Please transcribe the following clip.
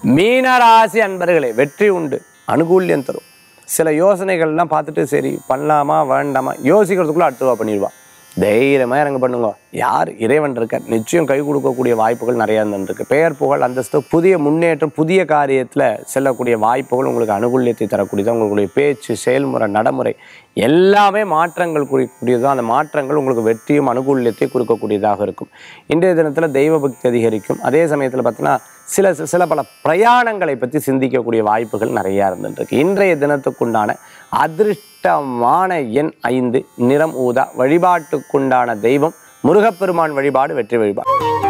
மீனராசி அன்பர்களே வெற்றி உண்டு அனுகூல்யம் தரும் சில யோசனைகள்லாம் பார்த்துட்டு சரி பண்ணலாமா வேண்டாமா யோசிக்கிறதுக்குள்ள அடுத்தவா பண்ணிடுவா தைரியமாக இறங்க பண்ணுங்க யார் இறைவன் இருக்கார் நிச்சயம் கை கொடுக்கக்கூடிய வாய்ப்புகள் நிறையா இருந்துருக்கு பெயர் புகழ் அந்தஸ்து புதிய முன்னேற்றம் புதிய காரியத்தில் செல்லக்கூடிய வாய்ப்புகள் உங்களுக்கு அனுகூல்யத்தை தரக்கூடியது உங்களுடைய பேச்சு செயல்முறை நடைமுறை எல்லாமே மாற்றங்கள் குறிக்கக்கூடியதும் அந்த மாற்றங்கள் உங்களுக்கு வெற்றியும் அனுகூல்யத்தை கொடுக்கக்கூடியதாக இருக்கும் இன்றைய தினத்தில் தெய்வ பக்தி அதிகரிக்கும் அதே சமயத்தில் பார்த்தீங்கன்னா சில சில பல பிரயாணங்களை பற்றி சிந்திக்கக்கூடிய வாய்ப்புகள் நிறையா இருந்துருக்கு இன்றைய தினத்துக்குண்டான அதிர்ஷ்டமான எண் ஐந்து நிறம் ஊதா வழிபாட்டுக்குண்டான தெய்வம் முருகப்பெருமான் வழிபாடு வெற்றி வழிபாடு